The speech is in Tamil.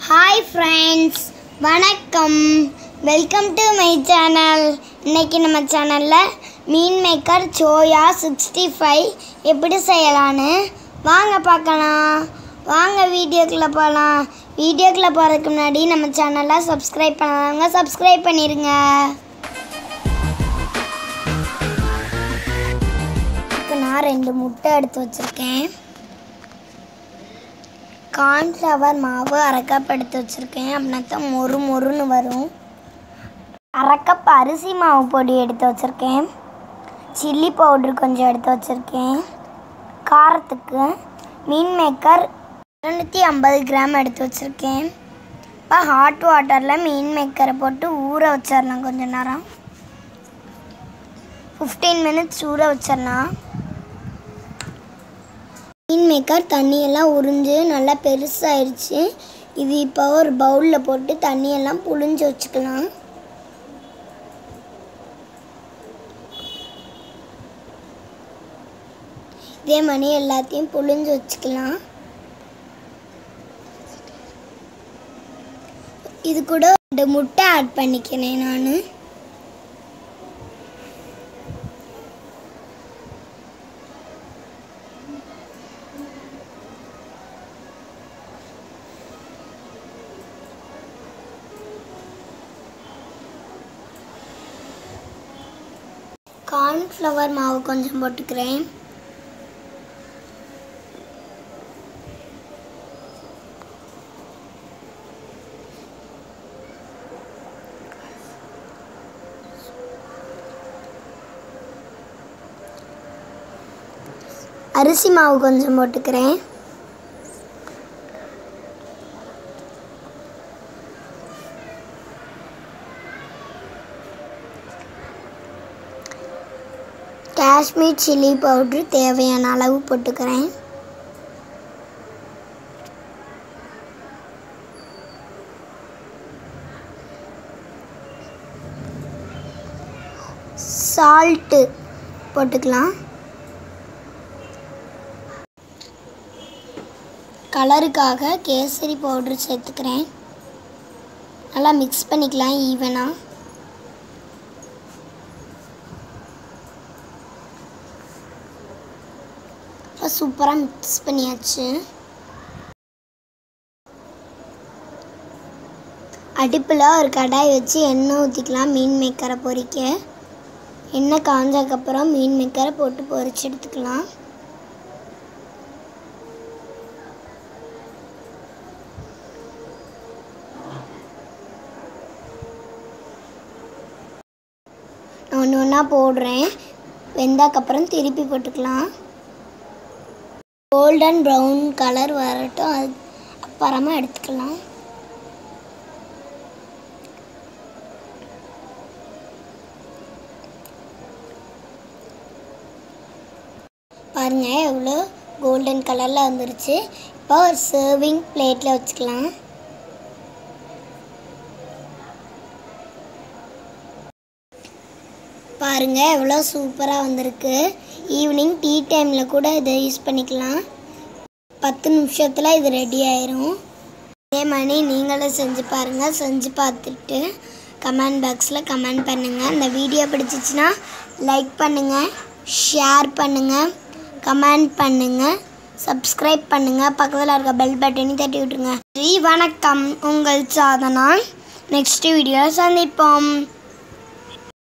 ஹாய் ஃப்ரெண்ட்ஸ் வணக்கம் வெல்கம் டு மை சேனல் இன்னைக்கு நம்ம சேனலில் meal maker soya sixty five எப்படி செய்யலான்னு வாங்க பார்க்கலாம் வாங்க வீடியோக்குள்ளே போகலாம் வீடியோக்குள்ளே போகிறதுக்கு முன்னாடி நம்ம சேனலை சப்ஸ்கிரைப் பண்ணாதவங்க சப்ஸ்கிரைப் பண்ணிடுங்க இதுக்கு நான் ரெண்டு முட்டை எடுத்து வச்சுருக்கேன் கார்ன்ஃப்ளவர் மாவு அரை கப் எடுத்து வச்சுருக்கேன் அப்படின்னா தான் மொறு மொறுன்னு வரும் அரை கப் அரிசி மாவு பொடி எடுத்து வச்சுருக்கேன் சில்லி பவுட்ரு கொஞ்சம் எடுத்து வச்சுருக்கேன் காரத்துக்கு மீன் மேக்கர் இரநூத்தி ஐம்பது கிராம் எடுத்து வச்சுருக்கேன் இப்போ ஹாட் வாட்டரில் மீன் மேக்கரை போட்டு ஊற வச்சிடலாம் கொஞ்ச நேரம் ஃபிஃப்டீன் மினிட்ஸ் ஊற வச்சிடலாம் மீன் மேக்கர் தண்ணியெல்லாம் உறிஞ்சு நல்லா பெருசாயிருச்சு இது இப்போ ஒரு பவுலில் போட்டு தண்ணியெல்லாம் புழிஞ்சு வச்சுக்கலாம் இதே மாதிரி எல்லாத்தையும் புழிஞ்சு வச்சுக்கலாம் இது கூட ரெண்டு முட்டை ஆட் பண்ணிக்கிறேன் நான் கார்ன்ஃப்ளவர் மாவு கொஞ்சம் போட்டுக்கிறேன் அரிசி மாவு கொஞ்சம் போட்டுக்கிறேன் காஷ்மீர் சில்லி பவுட்ரு தேவையான அளவு போட்டுக்கிறேன் சால்ட்டு போட்டுக்கலாம் கலருக்காக கேசரி பவுட்ரு சேர்த்துக்கிறேன் நல்லா மிக்ஸ் பண்ணிக்கலாம் ஈவனாக இப்போ சூப்பராக மிக்ஸ் பண்ணியாச்சு அடுப்பில் ஒரு கடாய் வச்சு எண்ணெய் ஊற்றிக்கலாம் மீன் மேக்கரை பொரிக்க எண்ணெய் காஞ்சதுக்கப்புறம் மீன் மேக்கரை போட்டு பொரிச்சு எடுத்துக்கலாம் நான் ஒன்று ஒன்றா போடுறேன் வெந்தாக்கப்புறம் திருப்பி போட்டுக்கலாம் கோல்டன் ப்ரௌன் கலர் வரட்டும் அது அப்புறமா எடுத்துக்கலாம் பாருங்க எவ்வளோ கோல்டன் கலரில் வந்துருச்சு இப்போ ஒரு சர்விங் பிளேட்டில் வச்சுக்கலாம் பாருங்க எவ்வளோ சூப்பராக வந்திருக்கு ஈவினிங் டீ டைமில் கூட இதை யூஸ் பண்ணிக்கலாம் பத்து நிமிஷத்தில் இது ரெடி ஆயிரும் இதே மாதிரி நீங்களும் செஞ்சு பாருங்கள் செஞ்சு பார்த்துட்டு கமெண்ட் பாக்ஸில் கமெண்ட் பண்ணுங்கள் இந்த வீடியோ பிடிச்சிச்சின்னா லைக் பண்ணுங்கள் ஷேர் பண்ணுங்கள் கமெண்ட் பண்ணுங்கள் சப்ஸ்கிரைப் பண்ணுங்கள் பக்கத்தில் இருக்க பெல் பட்டனையும் தட்டி விட்டுருங்க ஸ்ரீ வணக்கம் உங்கள் சாதனா நெக்ஸ்ட் வீடியோ சந்திப்போம்